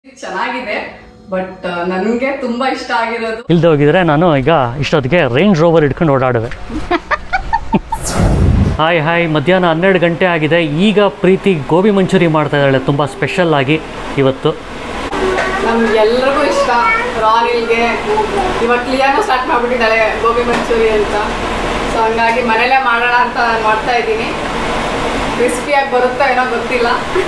ಚೆನ್ನಾಗಿದೆ ಬಟ್ ನನಗೆ ತುಂಬಾ ಇಷ್ಟ ಆಗಿರೋದು ಇಲ್ದೆ ಹೋಗಿದ್ರೆ ನಾನು ಈಗ ಇಷ್ಟೊತ್ತಿಗೆ ರೇಂಜ್ ರೋವರ್ ಇಟ್ಕೊಂಡು ಓಡಾಡುವೆ ಹಾಯ್ ಹಾಯ್ ಮಧ್ಯಾಹ್ನ ಹನ್ನೆರಡು ಗಂಟೆ ಆಗಿದೆ ಈಗ ಪ್ರೀತಿ ಗೋಬಿ ಮಂಚೂರಿ ಮಾಡ್ತಾ ಇದ್ದಾಳೆ ತುಂಬ ಸ್ಪೆಷಲ್ ಆಗಿ ಇವತ್ತು ನಮ್ಗೆಲ್ರಿಗೂ ಇಷ್ಟ ರಾನಿಲ್ಗೆ ಇವಾಗ ಕ್ಲಿಯರ್ನು ಸ್ಟಾರ್ಟ್ ಮಾಡ್ಬಿಟ್ಟಿದ್ದಾಳೆ ಗೋಬಿ ಮಂಚೂರಿ ಅಂತ ಸೊ ಹಂಗಾಗಿ ಮನೇಲೇ ಮಾಡೋಣ ಅಂತ ನಾನು ಮಾಡ್ತಾ ಇದ್ದೀನಿ ಕ್ರಿಸ್ಪಿಯಾಗಿ ಬರುತ್ತೋ ಏನೋ ಗೊತ್ತಿಲ್ಲ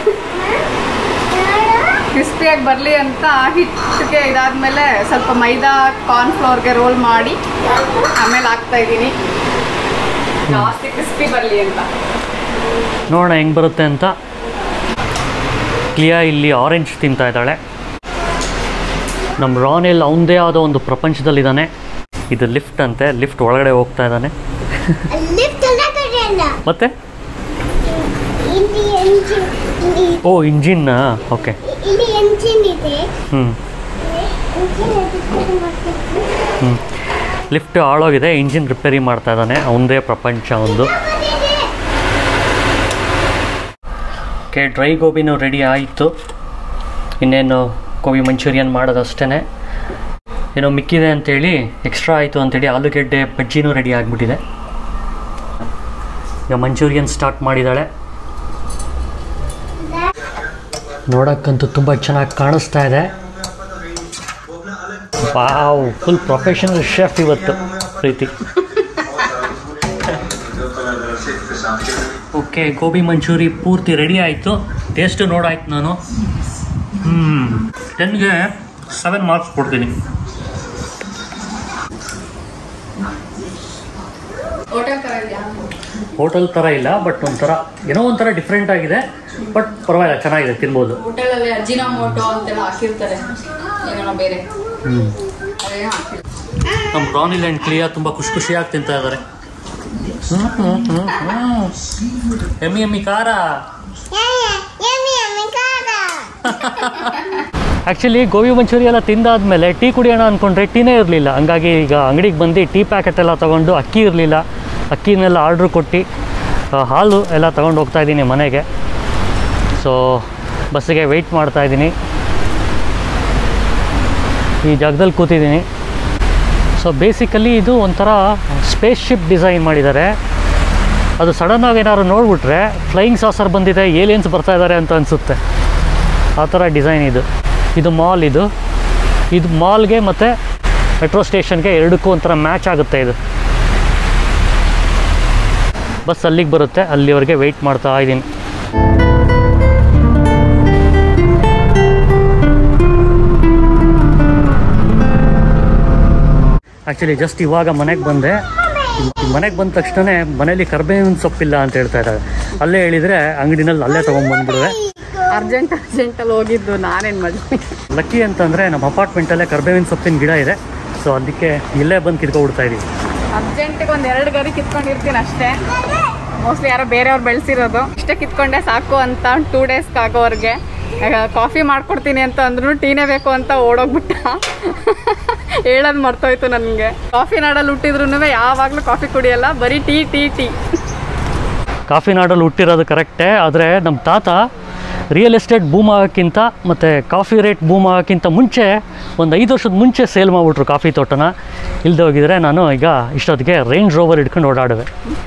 ಕ್ರಿಸ್ಪಿಯಾಗಿ ಬರಲಿ ಅಂತ ಹಿಟ್ಟಿಗೆ ಇದಾದ್ಮೇಲೆ ಸ್ವಲ್ಪ ಮೈದಾ ಕಾರ್ನ್ಫ್ಲೋರ್ಗೆ ರೋಲ್ ಮಾಡಿ ಆಮೇಲೆ ಹಾಕ್ತಾ ಇದ್ದೀನಿ ಜಾಸ್ತಿ ಕ್ರಿಸ್ಪಿ ಬರಲಿ ಅಂತ ನೋಡೋಣ ಹೆಂಗೆ ಬರುತ್ತೆ ಅಂತ ಕ್ಲಿಯಾ ಇಲ್ಲಿ ಆರೆಂಜ್ ತಿಂತಾ ಇದ್ದಾಳೆ ನಮ್ಮ ರಾನೆಲ್ ಅವನದೇ ಆದ ಒಂದು ಪ್ರಪಂಚದಲ್ಲಿದ್ದಾನೆ ಇದು ಲಿಫ್ಟ್ ಅಂತೆ ಲಿಫ್ಟ್ ಒಳಗಡೆ ಹೋಗ್ತಾ ಇದ್ದಾನೆ ಲಿಫ್ಟ್ ಎಲ್ಲ ಕಡೆ ಅಲ್ಲ ಮತ್ತೆ ಇಲ್ಲಿ ಎಂಜಿನ್ ಇಲ್ಲಿ ಓ ಇಂಜಿನ್ ಓಕೆ ಇಲ್ಲಿ ಎಂಜಿನ್ ಇದೆ ಹ್ಞೂ ಎಂಜಿನ್ ರಿಪೇರಿ ಮಾಡ್ಬೇಕು ಹ್ಞೂ ಲಿಫ್ಟ್ ಹಾಳೋಗಿದೆ ಇಂಜಿನ್ ರಿಪೇರಿ ಮಾಡ್ತಾ ಇದ್ದಾನೆ ಅವನದೇ ಪ್ರಪಂಚ ಒಂದು ಓಕೆ ಡ್ರೈ ಗೋಬಿನೂ ರೆಡಿ ಆಯಿತು ಇನ್ನೇನು ಗೋಬಿ ಮಂಚೂರಿಯನ್ ಮಾಡೋದಷ್ಟೇ ಏನೋ ಮಿಕ್ಕಿದೆ ಅಂತೇಳಿ ಎಕ್ಸ್ಟ್ರಾ ಆಯಿತು ಅಂತೇಳಿ ಆಲೂಗೆಡ್ಡೆ ಬಜ್ಜಿನೂ ರೆಡಿ ಆಗಿಬಿಟ್ಟಿದೆ ಈಗ ಮಂಚೂರಿಯನ್ ಸ್ಟಾರ್ಟ್ ಮಾಡಿದ್ದಾಳೆ ನೋಡೋಕ್ಕಂತೂ ತುಂಬ ಚೆನ್ನಾಗಿ ಕಾಣಿಸ್ತಾ ಇದೆ ವಾವ್ ಫುಲ್ ಪ್ರೊಫೆಷನಲ್ ಶೆಫ್ ಇವತ್ತು ಪ್ರೀತಿ ಓಕೆ ಗೋಬಿ ಮಂಚೂರಿ ಪೂರ್ತಿ ರೆಡಿ ಆಯಿತು ಟೇಸ್ಟು ನೋಡಾಯ್ತು ನಾನು ಹ್ಞೂ ಟೆನ್ಗೆ ಸೆವೆನ್ ಮಾರ್ಕ್ಸ್ ಕೊಡ್ತೀನಿ ಹೋಟೆಲ್ ಥರ ಇದೆಯಾ ಹೋಟೆಲ್ ಥರ ಇಲ್ಲ ಬಟ್ ಒಂಥರ ಏನೋ ಒಂಥರ ಡಿಫ್ರೆಂಟ್ ಆಗಿದೆ ಬಟ್ ಪರವಾಗಿಲ್ಲ ಚೆನ್ನಾಗಿದೆ ತಿನ್ಬೋದು ಹೋಟೆಲಲ್ಲಿ ಅಜಿನೋಮೋಟೊ ಅಂತೆಲ್ಲ ಹಾಕಿರ್ತಾರೆ ಏನೋ ಬೇರೆ ಹ್ಞೂ ಅದೇನೋ ಹಾಕಿಲ್ಲ ನಮ್ಮ ರಾನಿಲ್ ಆ್ಯಂಡ್ ಕ್ಲಿಯಾ ತುಂಬ ಖುಷಿ ಖುಷಿಯಾಗಿ ತಿಂತಾ ಇದ್ದಾರೆ ಹ್ಞೂ ಹ್ಞೂ ಹ್ಞೂ ಹ್ಞೂ ಎಮ್ಮಿ ಎಮ್ಮಿ ಖಾರ ಯಮ್ಮಿ ಯಮ್ಮಿ ಖಾರ ಆ್ಯಕ್ಚುಲಿ ಗೋಬಿ ಮಂಚೂರಿ ಎಲ್ಲ ತಿಂದಾದ್ಮೇಲೆ ಟೀ ಕುಡಿಯೋಣ ಅಂದ್ಕೊಂಡ್ರೆ ಟೀನೇ ಇರಲಿಲ್ಲ ಹಂಗಾಗಿ ಈಗ ಅಂಗಡಿಗೆ ಬಂದು ಟೀ ಪ್ಯಾಕೆಟ್ ಎಲ್ಲ ತೊಗೊಂಡು ಅಕ್ಕಿ ಇರಲಿಲ್ಲ ಅಕ್ಕಿನೆಲ್ಲ ಆರ್ಡ್ರ್ ಕೊಟ್ಟು ಆ, ಹಾಲು ಎಲ್ಲ ತೊಗೊಂಡು ಹೋಗ್ತಾ ಇದ್ದೀನಿ ಮನೆಗೆ ಸೊ ಬಸ್ಸಿಗೆ ವೆಯ್ಟ್ ಮಾಡ್ತಾ ಇದ್ದೀನಿ ಈ ಜಾಗದಲ್ಲಿ ಕೂತಿದ್ದೀನಿ ಸೊ ಬೇಸಿಕಲಿ ಇದು ಒಂಥರ ಸ್ಪೇಸ್ ಶಿಪ್ ಡಿಸೈನ್ ಮಾಡಿದ್ದಾರೆ ಅದು ಸಡನ್ನಾಗಿ ಏನಾದ್ರು ನೋಡಿಬಿಟ್ರೆ ಫ್ಲೈಯಿಂಗ್ ಸಾಸರ್ ಬಂದಿದೆ ಏಲಿಯನ್ಸ್ ಬರ್ತಾ ಇದ್ದಾರೆ ಅಂತ ಅನಿಸುತ್ತೆ ಆ ಥರ ಡಿಸೈನ್ ಇದು ಇದು ಮಾಲ್ ಇದು ಇದು ಮಾಲ್ಗೆ ಮತ್ತು ಮೆಟ್ರೋ ಸ್ಟೇಷನ್ಗೆ ಎರಡಕ್ಕೂ ಒಂಥರ ಮ್ಯಾಚ್ ಆಗುತ್ತೆ ಇದು ಬಸ್ ಅಲ್ಲಿಗೆ ಬರುತ್ತೆ ಅಲ್ಲಿವರೆಗೆ ವೆಯ್ಟ್ ಮಾಡ್ತಾ ಇದ್ದೀನಿ ಆ್ಯಕ್ಚುಲಿ ಜಸ್ಟ್ ಇವಾಗ ಮನೆಗೆ ಬಂದೆ ಮನೆಗೆ ಬಂದ ತಕ್ಷಣ ಮನೇಲಿ ಕರ್ಬೇವಿನ ಸೊಪ್ಪಿಲ್ಲ ಅಂತ ಹೇಳ್ತಾ ಇದ್ದಾರೆ ಅಲ್ಲೇ ಹೇಳಿದರೆ ಅಂಗಡಿನಲ್ಲಿ ಅಲ್ಲೇ ತೊಗೊಂಬಂದ್ಬಿಡುವೆ ಅರ್ಜೆಂಟ್ ಅರ್ಜೆಂಟಲ್ಲಿ ಹೋಗಿದ್ದು ನಾನೇನು ಮಾಡಲಿ ಲಕ್ಕಿ ಅಂತಂದರೆ ನಮ್ಮ ಅಪಾರ್ಟ್ಮೆಂಟಲ್ಲೇ ಕರ್ಬೇವಿನ ಸೊಪ್ಪಿನ ಗಿಡ ಇದೆ ಸೊ ಅದಕ್ಕೆ ಇಲ್ಲೇ ಬಂದು ಕಿತ್ಕೊಬಿಡ್ತಾ ಇದ್ದೀವಿ ಅರ್ಜೆಂಟಿಗೆ ಒಂದು ಎರಡು ಗರಿ ಕಿತ್ಕೊಂಡಿರ್ತೀನಿ ಅಷ್ಟೇ ಮೋಸ್ಟ್ಲಿ ಯಾರೋ ಬೇರೆಯವ್ರು ಬೆಳೆಸಿರೋದು ಇಷ್ಟೇ ಕಿತ್ಕೊಂಡೆ ಸಾಕು ಅಂತ ಟೂ ಡೇಸ್ಗೆ ಆಗೋವರೆಗೆ ಕಾಫಿ ಮಾಡ್ಕೊಡ್ತೀನಿ ಅಂತ ಅಂದ್ರೂ ಟೀನೇ ಬೇಕು ಅಂತ ಓಡೋಗ್ಬಿಟ್ಟ ಹೇಳೋದು ಮರ್ತೋಯ್ತು ನನಗೆ ಕಾಫಿ ನಾಡಲ್ಲಿ ಹುಟ್ಟಿದ್ರು ಯಾವಾಗಲೂ ಕಾಫಿ ಕುಡಿಯಲ್ಲ ಬರೀ ಟೀ ಟೀ ಟೀ ಕಾಫಿ ನಾಡಲ್ಲಿ ಹುಟ್ಟಿರೋದು ಕರೆಕ್ಟೇ ಆದರೆ ನಮ್ಮ ತಾತ ರಿಯಲ್ ಎಸ್ಟೇಟ್ ಬೂಮ್ ಆಗೋಕ್ಕಿಂತ ಮತ್ತು ಕಾಫಿ ರೇಟ್ ಬೂಮ್ ಆಗೋಕ್ಕಿಂತ ಮುಂಚೆ ಒಂದು ಐದು ವರ್ಷದ ಮುಂಚೆ ಸೇಲ್ ಮಾಡಿಬಿಟ್ರು ಕಾಫಿ ತೋಟನ ಇಲ್ಲದೆ ಹೋಗಿದ್ರೆ ನಾನು ಈಗ ಇಷ್ಟೊತ್ತಿಗೆ ರೇಂಜ್ ರೋವರ್ ಇಟ್ಕೊಂಡು ಓಡಾಡುವೆ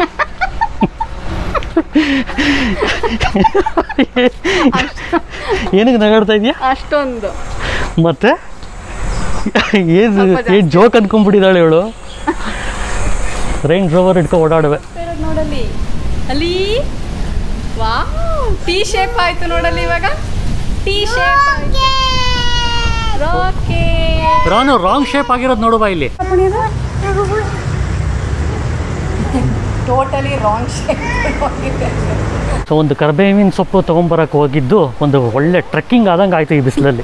ಏನಕ್ಕೆ ನಗಾಡ್ತಾ ಇದೆಯಾ ಅಷ್ಟೊಂದು ಮತ್ತೆ ಏನು ಸ್ವಲ್ಪ ಜಾಸ್ತಿ. ಏನು ಜೋಕ್ ಅಂದ್ಕೊಂಡ್ಬಿಟ್ಟಿದ್ದಾಳೆ ಇವಳು ರೇಂಜ್ ರೋವರ್ ಇಟ್ಕೊಂಡು ಓಡಾಡುವೆ ನೋಡಲ್ಲಿ ಅಲ್ಲಿ ವಾ ಟೀ ಶೇಪ್ ಆಯ್ತು ನೋಡಲ್ಲಿ ಇವಾಗ T shape okay Ranu wrong shape ಆಗಿರೋದು ನೋಡುವ ಇಲ್ಲಿ ಟೋಟಲಿ ರಾಂಗ್ ಶೇಪ್ ಹೋಗಿದೆ ಸೊ ಒಂದು ಕರ್ಬೇವಿನ ಸೊಪ್ಪು ತೊಗೊಂಬರಕ್ಕೆ ಹೋಗಿದ್ದು ಒಂದು ಒಳ್ಳೆ ಟ್ರೆಕ್ಕಿಂಗ್ ಆದಂಗೆ ಆಯಿತು ಈ ಬಿಸಿಲಲ್ಲಿ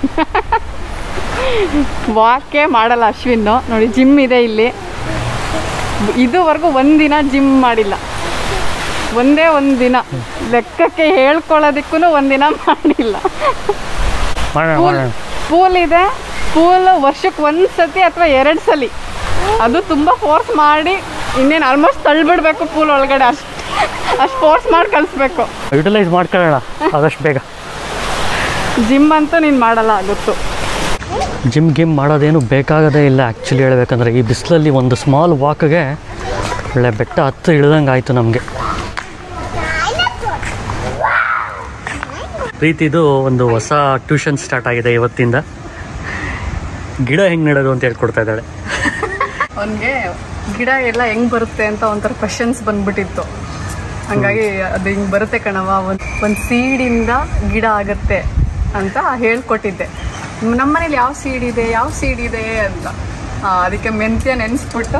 ವಾಕೆ ಮಾಡಲ್ಲ ಅಶ್ವಿನ್ ನೋಡಿ ಜಿಮ್ ಇದೆ ಇಲ್ಲಿ ಇದುವರೆಗೂ ಒಂದಿನ ಜಿಮ್ ಮಾಡಿಲ್ಲ ಒಂದೇ ಒಂದು ದಿನ ಲೆಕ್ಕಕ್ಕೆ ಹೇಳ್ಕೊಳ್ಳೋದಕ್ಕೂ ಒಂದಿನ ಮಾಡಿಲ್ಲ ಮಾಡೋಣ ಪೂಲ್ ಮಾಡೋಣ ಪೂಲ್ ಇದೆ ಪೂಲ್ ವರ್ಷಕ್ಕೆ ಒಂದು ಸತಿ ಅಥವಾ ಎರಡು ಸಲ ಅದು ತುಂಬ ಫೋರ್ಸ್ ಮಾಡಿ ಇನ್ನೇನು ಆಲ್ಮೋಸ್ಟ್ ತಳ್ಳಿಬಿಡ್ಬೇಕು ಪೂಲ್ ಒಳಗಡೆ ಅಷ್ಟು ಅಷ್ಟು ಫೋರ್ಸ್ ಮಾಡಿ ಕಳಿಸ್ಬೇಕು ಯುಟಿಲೈಸ್ ಮಾಡ್ಕೊಳ್ಳೋಣ ಆದಷ್ಟು ಬೇಗ ಜಿಮ್ ಅಂತೂ ನೀನು ಮಾಡಲ್ಲ ಗೊತ್ತು ಜಿಮ್ ಗಿಮ್ ಮಾಡೋದೇನು ಬೇಕಾಗೋದೇ ಇಲ್ಲ ಆ್ಯಕ್ಚುಲಿ ಹೇಳ್ಬೇಕಂದ್ರೆ ಈ ಬಿಸಿಲಲ್ಲಿ ಒಂದು ಸ್ಮಾಲ್ ವಾಕ್ಗೆ ಒಳ್ಳೆ ಬೆಟ್ಟ ಹತ್ತು ಇಳ್ದಂಗೆ ಆಯಿತು ನಮಗೆ ಪ್ರೀತಿದು ಒಂದು ಹೊಸ ಟ್ಯೂಷನ್ ಸ್ಟಾರ್ಟ್ ಆಗಿದೆ ಇವತ್ತಿಂದ ಗಿಡ ಹೆಂಗೆ ನೆಡೋದು ಅಂತ ಹೇಳ್ಕೊಡ್ತಾ ಇದ್ದಾಳೆ ಅವನಿಗೆ ಗಿಡ ಎಲ್ಲ ಹೆಂಗ್ ಬರುತ್ತೆ ಅಂತ ಒಂಥರ ಕ್ವಶನ್ಸ್ ಬಂದ್ಬಿಟ್ಟಿತ್ತು ಹಂಗಾಗಿ ಅದು ಹಿಂಗ್ ಬರುತ್ತೆ ಕಣವ ಒಂದು ಒಂದು ಸೀಡಿಂದ ಗಿಡ ಆಗತ್ತೆ ಅಂತ ಹೇಳ್ಕೊಟ್ಟಿದ್ದೆ ನಮ್ಮನೇಲಿ ಯಾವ ಸೀಡ್ ಇದೆ ಯಾವ ಸೀಡ್ ಇದೆ ಅಂತ ಆ, ಅದಕ್ಕೆ ಮೆಂತ್ಯ ನೆನೆಸ್ಬಿಟ್ಟು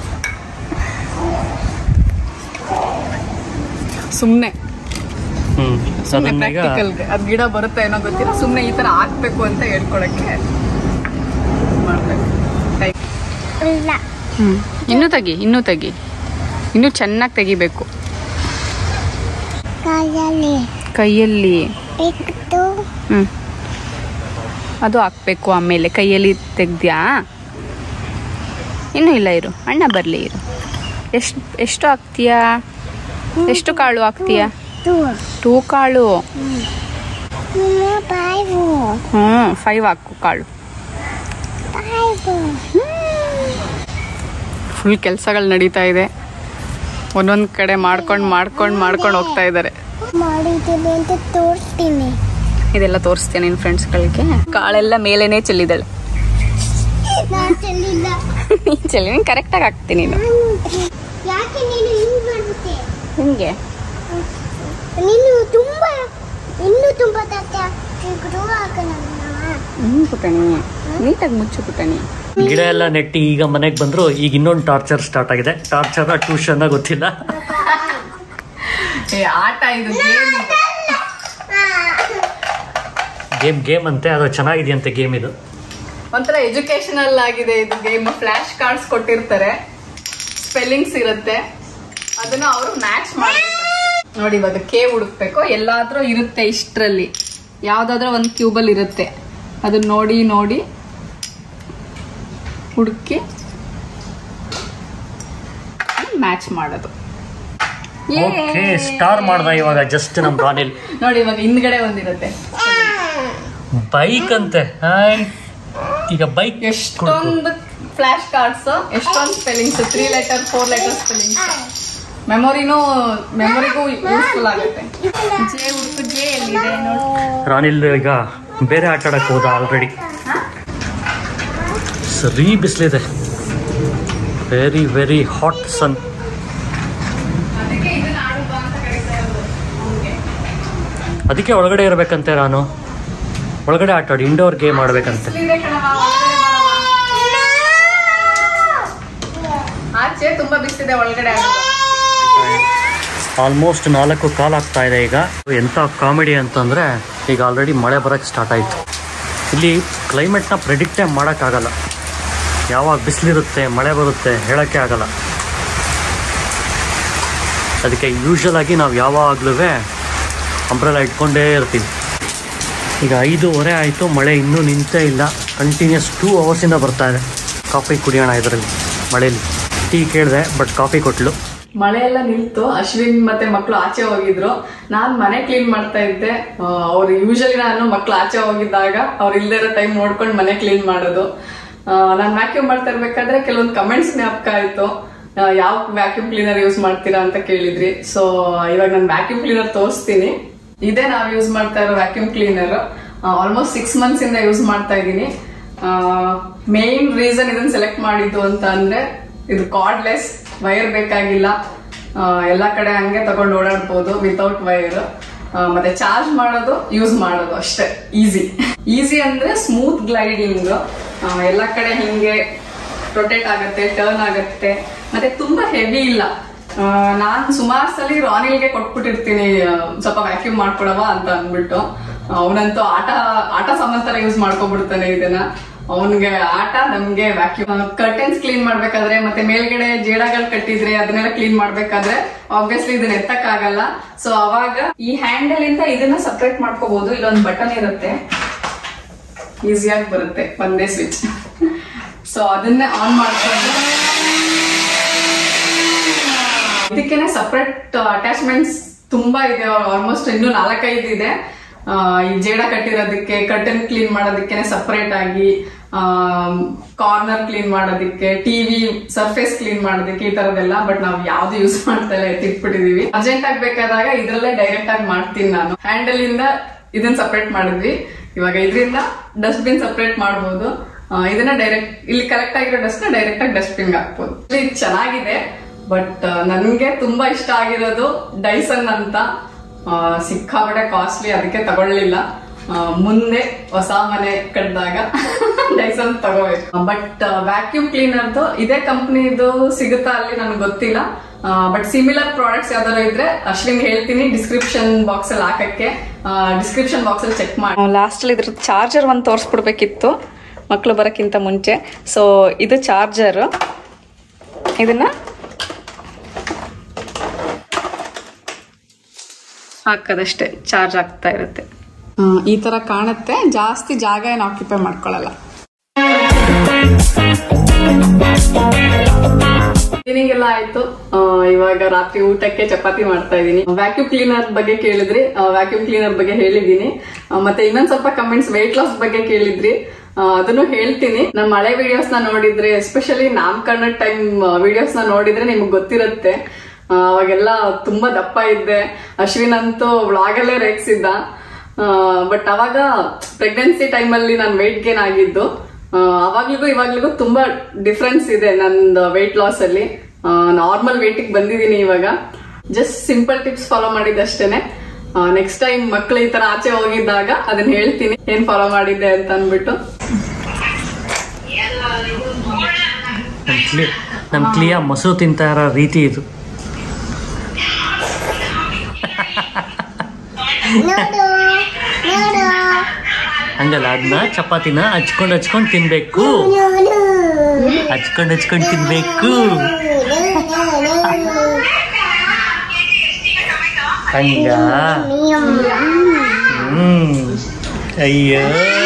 ಸುಮ್ಮನೆ ಹ್ಞೂ ಸುಮ್ಮನೆ ಅದನ್ನ ಈಗ ಪ್ರಾಕ್ಟಿಕಲ್ಗೆ ಅದು ಗಿಡ ಬರುತ್ತೆ ಏನೋ ಗೊತ್ತಿಲ್ಲ ಸುಮ್ಮನೆ ಈ ಥರ ಹಾಕ್ಬೇಕು ಅಂತ ಹೇಳ್ಕೊಳಕ್ಕೆ ಮಾಡ್ಬೇಕು ಇಲ್ಲ ಹ್ಮ್ ಇನ್ನೂ ತೆಗಿ ಇನ್ನೂ ತೆಗಿ ಇನ್ನೂ ಚೆನ್ನಾಗಿ ತೆಗಿಬೇಕು ಕಾಯಲ್ಲಿ ಕೈಯಲ್ಲಿ ಇಟ್ಟು ಹ್ಮ್ ಅದು ಹಾಕ್ಬೇಕು ಆಮೇಲೆ ಕೈಯಲ್ಲಿ ತೆಗ್ದ್ಯಾ ಇನ್ನೂ ಇಲ್ಲ ಇರು ಅಣ್ಣ ಬರಲಿ ಇರು ಎಷ್ಟು ಎಷ್ಟು ಹಾಕ್ತೀಯಾ ಎಷ್ಟು ಕಾಳು ಹಾಕ್ತೀಯಾ ಟು ಟೂ ಕಾಳು ನಿಮ್ಮ ಬಾಯ್ವು ಹ್ಞೂ ಫೈವ್ ಹಾಕು ಕಾಳು ಬಾಯ್ವು ಫುಲ್ ಕೆಲಸಗಳು ನಡೀತಾ ಇದೆ ಒಂದೊಂದು ಕಡೆ ಮಾಡ್ಕೊಂಡು ಮಾಡ್ಕೊಂಡು ಮಾಡ್ಕೊಂಡು ಹೋಗ್ತಾ ಇದ್ದಾರೆ ಮಾಡಿದ್ದೀನಿ ಅಂತ ತೋರಿಸ್ತೀನಿ ಇದೆಲ್ಲ ತೋರಿಸ್ತೀನಿ ನಿನ್ನ ಫ್ರೆಂಡ್ಸ್ಗಳಿಗೆ ಕಾಳೆಲ್ಲ ಮೇಲೇನೆ ಚೆಲ್ಲಿದ್ದಾಳೆ ನಾನು ಚೆಲ್ಲಿಲ್ಲ ನೀನು ಚೆಲ್ಲಿ ನೀನು ಕರೆಕ್ಟಾಗಿ ಹಾಕ್ತೀನಿ ನೀನು ಯಾಕೆ ನೀನು ಹಿಂಗ್ ಮಾಡ್ಬಿಟ್ಟೆ ಹಿಂಗೆ ನೀನು ತುಂಬಾ ಇನ್ನೂ ತುಂಬಾ ತಕ್ಕ ಗ್ರೂ ಹಾಕೋಣ ಹ್ಞೂ ಪುಟಣಿ ನೀಟಾಗಿ ಮುಚ್ಚು ಪುಟಣಿ ಗಿಡ ಎಲ್ಲ ನೆಟ್ಟಿ ಈಗ ಮನೆಗೆ ಬಂದರು ಈಗ ಇನ್ನೊಂದು ಟಾರ್ಚರ್ ಸ್ಟಾರ್ಟ್ ಆಗಿದೆ ಟಾರ್ಚರ್ ಟ್ಯೂಷನ್ ಗೊತ್ತಿಲ್ಲ ಏ ಆಟ ಇದು ಗೇಮ್ ಗೇಮ್ ಗೇಮ್ ಅಂತೆ ಅದು ಚೆನ್ನಾಗಿದೆಯಂತೆ ಗೇಮ್ ಇದು ಒಂಥರ ಎಜುಕೇಶನಲ್ ಆಗಿದೆ ಇದು ಗೇಮ್ ಫ್ಲಾಶ್ ಕಾರ್ಡ್ಸ್ ಕೊಟ್ಟಿರ್ತಾರೆ ಸ್ಪೆಲ್ಲಿಂಗ್ಸ್ ಇರುತ್ತೆ ಅದನ್ನ ಅವರು ಮ್ಯಾಚ್ ಮಾಡಬೇಕು ನೋಡಿ ಇವಾಗ ಕೆ ಹುಡುಕ್ಬೇಕು ಎಲ್ಲಾದ್ರೂ ಇರುತ್ತೆ ಇಷ್ಟರಲ್ಲಿ ಯಾವ್ದಾದ್ರೂ ಒಂದು ಕ್ಯೂಬಲ್ ಇರುತ್ತೆ ಅದನ್ನ ನೋಡಿ ನೋಡಿ ಹುಡುಕಿ ಮ್ಯಾಚ್ ಮಾಡೋದು ಯೇ! ಓಕೆ ಸ್ಟಾರ್ ಮಾಡ್ದ ಇವಾಗ ಜಸ್ಟ್ ನಮ್ಮ ರಾನಿಲ್ ನೋಡಿ ಇವಾಗ ಹಿಂದ್ಗಡೆ ಒಂದಿರುತ್ತೆ ಬೈಕ್ ಅಂತೆ ಹಾಯ್ ಈಗ ಬೈಕ್ ಎಷ್ಟೊಂದು ಫ್ಲಾಶ್ ಕಾರ್ಡ್ಸ್ ಎಷ್ಟೊಂದು spellings three letter four letter spellings ಮೆಮೊರಿನೂ ಮೆಮೊರಿಗೂ ಯೂಸ್ಫುಲ್ ಆಗುತ್ತೆ ಜೆ ಹುಡುಕು ಜೆ ಎಲ್ಲಿದೆ ನೋಡು ರಾನಿಲ್ ಈಗ ಬೇರೆ ಆಟ ಆಡಕ್ಕೆ ಹೋದ ಆಲ್ರೆಡಿ ಸರಿ ಬಿಸಿಲಿದೆ ವೆರಿ ವೆರಿ ಹಾಟ್ ಸನ್ ಅದಕ್ಕೆ ಇದನ್ನ ಆಡು ಬಾ ಅಂತ ಕರೀತಾ ಇರೋದು ಅವ್ನಿಗೆ. ಅದಕ್ಕೆ ಒಳಗಡೆ ಇರಬೇಕಂತೆ ನಾನು ಒಳಗಡೆ ಆಟ ಆಡಿ ಇಂಡೋರ್ ಗೇಮ್ ಆಡ್ಬೇಕಂತೆ ಬಿಸ್ಲಿದೆ ಕಣವ್ವ, ಒಳಗಡೆ ಬರವ್ವ. ಆಚೆ ತುಂಬಾ ಬಿಸಿದೆ ಒಳಗಡೆ ಆಡುವ. ಆಲ್ಮೋಸ್ಟ್ ನಾಲ್ಕು ಕಾಲ್ ಆಗ್ತಾ ಇದೆ ಈಗ ಎಂಥ ಕಾಮಿಡಿ ಅಂತಂದರೆ ಈಗ ಆಲ್ರೆಡಿ ಮಳೆ ಬರೋಕ್ಕೆ ಸ್ಟಾರ್ಟ್ ಆಯಿತು ಇಲ್ಲಿ ಕ್ಲೈಮೇಟ್ನ ಪ್ರೆಡಿಕ್ಟೇ ಮಾಡೋಕ್ಕಾಗಲ್ಲ ಯಾವಾಗ ಬಿಸಿಲಿರುತ್ತೆ ಮಳೆ ಬರುತ್ತೆ ಹೇಳೋಕ್ಕೆ ಆಗಲ್ಲ ಅದಕ್ಕೆ ಯೂಶ್ವಲ್ ಆಗಿ ನಾವು ಯಾವಾಗಲೂ ಅಂಬ್ರೆಲ್ಲ ಇಟ್ಕೊಂಡೇ ಇರ್ತೀವಿ ಈಗ ಐದೂವರೆ ಆಯಿತು ಮಳೆ ಇನ್ನೂ ನಿಂತೇ ಇಲ್ಲ ಕಂಟಿನ್ಯೂಸ್ ಟೂ ಅವರ್ಸಿಂದ ಬರ್ತಾ ಇದೆ ಕಾಫಿ ಕುಡಿಯೋಣ ಇದರಲ್ಲಿ ಮಳೇಲಿ ಟೀ ಕೇಳಿದೆ ಬಟ್ ಕಾಫಿ ಕೊಟ್ಲು ಮಳೆ ಎಲ್ಲ ನಿಲ್ತು ಅಶ್ವಿನ್ ಮತ್ತೆ ಮಕ್ಕಳು ಆಚೆ ಹೋಗಿದ್ರು ನಾನ್ ಮನೆ ಕ್ಲೀನ್ ಮಾಡ್ತಾ ಇದ್ದೆ ಆ, ಅವ್ರು ಯೂಶಲಿ ನಾನು ಮಕ್ಳು ಆಚೆ ಹೋಗಿದ್ದಾಗ ಅವ್ರು ಇಲ್ದೇ ಇರೋ ಟೈಮ್ ನೋಡ್ಕೊಂಡು ಮನೆ ಕ್ಲೀನ್ ಮಾಡೋದು ನಾನು ವ್ಯಾಕ್ಯೂಮ್ ಮಾಡ್ತಾ ಇರ್ಬೇಕಾದ್ರೆ ಕೆಲವೊಂದು ಕಮೆಂಟ್ಸ್ ಜ್ಞಾಪಕ ಆಯ್ತು ಆ, ಯಾವ ವ್ಯಾಕ್ಯೂಮ್ ಕ್ಲೀನರ್ ಯೂಸ್ ಮಾಡ್ತೀರಾ ಅಂತ ಕೇಳಿದ್ರಿ ಸೊ ಇವಾಗ ನಾನು ವ್ಯಾಕ್ಯೂಮ್ ಕ್ಲೀನರ್ ತೋರಿಸ್ತೀನಿ ಇದೇ ನಾವು ಯೂಸ್ ಮಾಡ್ತಾ ಇರೋ vacuum cleaner almost six months ಇಂದ ಯೂಸ್ ಮಾಡ್ತಾ ಇದ್ದೀನಿ ಮೇನ್ ರೀಸನ್ ಇದನ್ನ ಸೆಲೆಕ್ಟ್ ಮಾಡಿದ್ದು ಅಂತ ಅಂದ್ರೆ ಇದು ಕಾರ್ಡ್ಲೆಸ್ ವೈರ್ ಬೇಕಾಗಿಲ್ಲ ಆ, ಎಲ್ಲಾ ಕಡೆ ಹಂಗೆ ತಗೊಂಡು ಓಡಾಡ್ಬೋದು ವಿತೌಟ್ ವೈರ್ ಮತ್ತೆ ಚಾರ್ಜ್ ಮಾಡೋದು ಯೂಸ್ ಮಾಡೋದು ಅಷ್ಟೇ ಈಸಿ ಈಸಿ ಅಂದ್ರೆ ಸ್ಮೂತ್ ಗ್ಲೈಡಿಂಗ್ ಎಲ್ಲಾ ಕಡೆ ಹಿಂಗೆ ರೊಟೇಟ್ ಆಗುತ್ತೆ ಟರ್ನ್ ಆಗುತ್ತೆ ಮತ್ತೆ ತುಂಬಾ ಹೆವಿ ಇಲ್ಲ ಆ, ನಾನ್ ಸುಮಾರು ಸಲ ರಾನಿಲ್ಗೆ ಕೊಟ್ಬಿಟ್ಟಿರ್ತೀನಿ ಆ, ಸ್ವಲ್ಪ ವ್ಯಾಕ್ಯೂಮ್ ಮಾಡ್ಕೊಡವ ಅಂತ ಅಂದ್ಬಿಟ್ಟು ಅವನಂತೂ ಆಟ ಆಟ ಸಮಾಂತರ ಯೂಸ್ ಮಾಡ್ಕೊಬಿಡ್ತಾನೆ ಇದನ್ನ ಅವನ್ಗೆ ಆಟ ನಮ್ಗೆ ವ್ಯಾಕ್ಯೂಮ್ ಕರ್ಟನ್ಸ್ ಕ್ಲೀನ್ ಮಾಡ್ಬೇಕಾದ್ರೆ ಮತ್ತೆ ಮೇಲ್ಗಡೆ ಜೇಡಗಳು ಕಟ್ಟಿದ್ರೆ ಅದನ್ನೆಲ್ಲ ಕ್ಲೀನ್ ಮಾಡ್ಬೇಕಾದ್ರೆ ಆಬ್ವಿಯಸ್ಲಿ ಇದನ್ನ ಎತ್ತಕ್ಕಾಗಲ್ಲ ಸೊ ಅವಾಗ ಈ ಹ್ಯಾಂಡಲ್ ಇಂದ ಇದನ್ನ ಸಪ್ರೇಟ್ ಮಾಡ್ಕೋಬಹುದು ಇಲ್ಲೊಂದು ಬಟನ್ ಇರುತ್ತೆ ಈಸಿಯಾಗಿ ಬರುತ್ತೆ ಒಂದೇ ಸ್ವಿಚ್ ಸೊ ಅದನ್ನೇ ಆನ್ ಮಾಡ್ಕೊಂಡು ಇದಕ್ಕೇನೆ ಸಪ್ರೇಟ್ ಅಟ್ಯಾಚ್ಮೆಂಟ್ಸ್ ತುಂಬಾ ಇದೆ ಆಲ್ಮೋಸ್ಟ್ ಇನ್ನು ನಾಲ್ಕೈದು ಇದೆ ಆ, ಈ ಜೇಡ ಕಟ್ಟಿರೋದಕ್ಕೆ ಕರ್ಟನ್ ಕ್ಲೀನ್ ಮಾಡೋದಕ್ಕೆ ಸಪರೇಟ್ ಆಗಿ ಕಾರ್ನರ್ ಕ್ಲೀನ್ ಮಾಡೋದಕ್ಕೆ ಟಿವಿ ಸರ್ಫೇಸ್ ಕ್ಲೀನ್ ಮಾಡೋದಕ್ಕೆ ಈ ತರದೆಲ್ಲ ಬಟ್ ನಾವು ಯಾವ್ದು ಯೂಸ್ ಮಾಡ್ತಾ ಇಲ್ಲ ಎತ್ತಿಟ್ಬಿಟ್ಟಿದೀವಿ ಅರ್ಜೆಂಟ್ ಆಗ್ಬೇಕಾದಾಗ ಇದ್ರಲ್ಲೇ ಡೈರೆಕ್ಟ್ ಆಗಿ ಮಾಡ್ತೀನಿ ನಾನು ಹ್ಯಾಂಡಲ್ ಇಂದ ಇದನ್ನ ಸಪರೇಟ್ ಮಾಡಿದ್ವಿ ಇವಾಗ ಇದರಿಂದ ಡಸ್ಟ್ ಬಿನ್ ಸಪರೇಟ್ ಮಾಡಬಹುದು ಇದನ್ನ ಡೈರೆಕ್ಟ್ ಇಲ್ಲಿ ಕರೆಕ್ಟ್ ಆಗಿರೋ ಡಸ್ಟ್ ಡೈರೆಕ್ಟ್ ಆಗಿ ಡಸ್ಟ್ ಬಿನ್ ಹಾಕ್ಬೋದು ಇದು ಚೆನ್ನಾಗಿದೆ ಬಟ್ ನನ್ಗೆ ತುಂಬಾ ಇಷ್ಟ ಆಗಿರೋದು ಡೈಸನ್ ಅಂತ ಆ, ಸಿಕ್ಕಾಪಟ್ಟೆ ಕಾಸ್ಟ್ಲಿ ಅದಕ್ಕೆ ತಗೊಳ್ಳಿಲ್ಲ ಆ, ಮುಂದೆ ಹೊಸ ಮನೆ ಕಟ್ಟಿದಾಗ ಡೈಸನ್ ತಗೋಬೇಕು ಬಟ್ ವ್ಯಾಕ್ಯೂಮ್ ಕ್ಲೀನರ್ದು ಇದೇ ಕಂಪ್ನಿದು ಸಿಗುತ್ತಾ ಅಲ್ಲಿ ನನಗೆ ಗೊತ್ತಿಲ್ಲ ಬಟ್ ಸಿಮಿಲರ್ ಪ್ರಾಡಕ್ಟ್ಸ್ ಯಾವ್ದಾದ್ರು ಇದ್ರೆ ಅಶ್ವಿನ್ ಹೇಳ್ತೀನಿ ಡಿಸ್ಕ್ರಿಪ್ಷನ್ ಬಾಕ್ಸ್ ಅಲ್ಲಿ ಹಾಕಕ್ಕೆ ಡಿಸ್ಕ್ರಿಪ್ಷನ್ ಬಾಕ್ಸ್ ಅಲ್ಲಿ ಚೆಕ್ ಮಾಡಿ ಲಾಸ್ಟ್ ಅಲ್ಲಿ ಇದ್ರ ಚಾರ್ಜರ್ ಒಂದು ತೋರಿಸ್ಬಿಡ್ಬೇಕಿತ್ತು ಮಕ್ಕಳು ಬರೋಕ್ಕಿಂತ ಮುಂಚೆ ಸೊ ಇದು ಚಾರ್ಜರ್ ಇದನ್ನ ಹಾಕೋದಷ್ಟೇ ಚಾರ್ಜ್ ಆಗ್ತಾ ಇರುತ್ತೆ ಈ ತರ ಕಾಣುತ್ತೆ ಜಾಸ್ತಿ ಜಾಗ ಏನು ಆಕ್ಯುಪೈ ಮಾಡ್ಕೊಳ್ಳಲ್ಲ ಕ್ಲೀನಿಂಗ್ ಎಲ್ಲ ಆಯ್ತು ಆ, ಇವಾಗ ರಾತ್ರಿ ಊಟಕ್ಕೆ ಚಪಾತಿ ಮಾಡ್ತಾ ಇದೀನಿ ವ್ಯಾಕ್ಯೂಮ್ ಕ್ಲೀನರ್ ಬಗ್ಗೆ ಕೇಳಿದ್ರಿ ವ್ಯಾಕ್ಯೂಮ್ ಕ್ಲೀನರ್ ಬಗ್ಗೆ ಹೇಳಿದೀನಿ ಆ, ಮತ್ತೆ ಇನ್ನೊಂದ್ ಸ್ವಲ್ಪ ಕಮೆಂಟ್ಸ್ ವೆಯ್ಟ್ ಲಾಸ್ ಬಗ್ಗೆ ಕೇಳಿದ್ರಿ ಆ, ಅದನ್ನು ಹೇಳ್ತೀನಿ ನಮ್ಮ ಹಳೆ ವಿಡಿಯೋಸ್ ನ ನೋಡಿದ್ರೆ ಎಸ್ಪೆಷಲಿ ನಾಮಕರಣ ಟೈಮ್ ವಿಡಿಯೋಸ್ ನ ನೋಡಿದ್ರೆ ನಿಮ್ಗೆ ಗೊತ್ತಿರುತ್ತೆ ಆ, ಅವಾಗೆಲ್ಲ ತುಂಬಾ ದಪ್ಪ ಇದ್ದೆ ಅಶ್ವಿನ್ ಅಂತೂ ವ್ಲಾಗಲ್ಲೇ ರೇಗ್ಸಿದ್ದ ಬಟ್ ಅವಾಗ ಪ್ರೆಗ್ನೆನ್ಸಿ ಟೈಮಲ್ಲಿ ನಾನು ವೆಯ್ಟ್ ಗೇನ್ ಆಗಿದ್ದು ಆ, ಅವಾಗ್ಲಿಗೂ ಇವಾಗ್ಲಿಗೂ ತುಂಬಾ ಡಿಫ್ರೆನ್ಸ್ ಇದೆ ನಂದು ವೆಯ್ಟ್ ಲಾಸ್ ಅಲ್ಲಿ ನಾರ್ಮಲ್ ವೆಯ್ಟಿಗೆ ಬಂದಿದ್ದೀನಿ ಇವಾಗ ಜಸ್ಟ್ ಸಿಂಪಲ್ ಟಿಪ್ಸ್ ಫಾಲೋ ಮಾಡಿದ್ದಷ್ಟೇನೆ ನೆಕ್ಸ್ಟ್ ಟೈಮ್ ಮಕ್ಳು ಈ ತರ ಆಚೆ ಹೋಗಿದ್ದಾಗ ಅದನ್ನ ಹೇಳ್ತೀನಿ ಏನ್ ಫಾಲೋ ಮಾಡಿದ್ದೆ ಅಂತ ಅಂದ್ಬಿಟ್ಟು ನಮ್ಮ ಕ್ಲಿ ನಮ್ಮ ಕ್ಲಿಯಾ ಮೊಸರು ತಿಂತಾ ಇರೋ ರೀತಿ ಇದು ನೋಡು ನೋಡು ಹಂಗಲ್ಲ ಅದನ್ನ ಚಪಾತಿನ ಹಚ್ಕೊಂಡು ಹಚ್ಕೊಂಡು ತಿನ್ಬೇಕು ನೋಡು ಹಚ್ಕೊಂಡು ಹಚ್ಕೊಂಡು ತಿನ್ಬೇಕು ಹಂಗ ಹ್ಮ್ ಅಯ್ಯೋ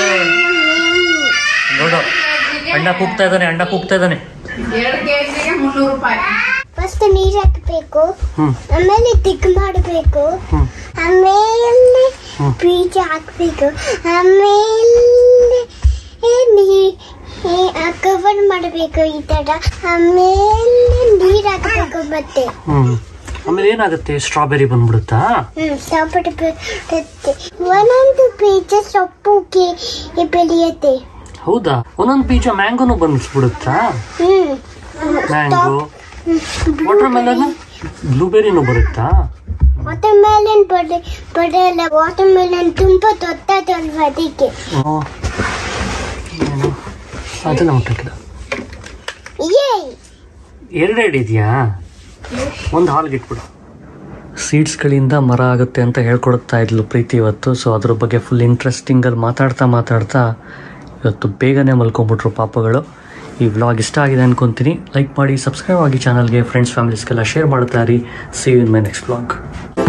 ನೋಡು ಅಣ್ಣ ಕೂಗ್ತಾ ಇದ್ದಾನೆ ಅಣ್ಣ ಕೂಗ್ತಾ ಇದ್ದಾನೆ ಎರಡು ಕೆಜಿಗೆ ಮುನ್ನೂರು ರೂಪಾಯಿ ಫಸ್ಟ್ ನೀರ್ ಹಾಕಬೇಕು ಹ್ಮ್ ಆಮೇಲೆ ತಿಕ್ ಮಾಡಬೇಕು ಹ್ಮ್ ಆಮೇಲೆ ಬೀಜ ಹಾಕ್ಬೇಕು ಆಮೇಲೆ ಕವರ್ ಮಾಡಬೇಕು ಈ ತರ ಆಮೇಲೆ ನೀರ್ ಹಾಕಬೇಕು ಮತ್ತೆ ಹ್ಮ್ ಆಮೇಲೆ ಏನಾಗುತ್ತೆ ಸ್ಟ್ರಾಬೆರಿ ಬಂದ್ಬಿಡುತ್ತಾ ಹ್ಮ್ ಸಾಪಿಟ್ಟು ಬರುತ್ತೆ ಒಂದೊಂದು ಬೀಜ ಸೊಪ್ಪು ಕೆ- ಬೆಳೆಯುತ್ತೆ ಹೌದಾ ಒಂದೊಂದು ಬೀಜ ಮ್ಯಾಂಗೋನು ಬಂದ್ಬಿಡುತ್ತಾ ಹ್ಮ್ ಮ್ಯಾಂಗೋ ವಾಟರ್ ಮೆಲನ್ ಬ್ಲೂಬೆರಿನೂ ಬರುತ್ತಾ ವಾಟರ್ ಮೆಲನ್ ಬಡ ಬರಲ್ಲ ವಾಟರ್ ಮೆಲನ್ ತುಂಬಾ ದೊಡ್ಡದಲ್ವ ಅದಕ್ಕೆ ಓ. ಏನು? ಅದನ್ನ ಮುಟ್ಟಕ್ಕಿಲ್ಲ ಏ ಎರಡೆರಡು ಇದೆಯಾ ಒಂದು ಹಾಲ್ಗೆ ಇಟ್ಬಿಡು ಸೀಡ್ಸ್ಗಳಿಂದ ಮರ ಆಗುತ್ತೆ ಅಂತ ಹೇಳ್ಕೊಡ್ತಾ ಇದ್ಲು ಪ್ರೀತಿ ಇವತ್ತು ಸೊ ಅದ್ರ ಬಗ್ಗೆ ಫುಲ್ ಇಂಟ್ರೆಸ್ಟಿಂಗಲ್ಲಿ ಮಾತಾಡ್ತಾ ಮಾತಾಡ್ತಾ ಇವತ್ತು ಬೇಗನೆ ಮಲ್ಕೊಂಬಿಟ್ರು ಪಾಪಗಳು ಈ ವ್ಲಾಗ್ ಇಷ್ಟ ಆಗಿದೆ ಅನ್ಕೊಂತೀನಿ ಲೈಕ್ ಮಾಡಿ ಸಬ್ಸ್ಕ್ರೈಬ್ ಆಗಿ ಚಾನಲ್ಗೆ ಫ್ರೆಂಡ್ಸ್ ಫ್ಯಾಮಿಲೀಸ್ಗೆಲ್ಲ ಶೇರ್ ಮಾಡ್ತಾ ಇರಿ see in my next vlog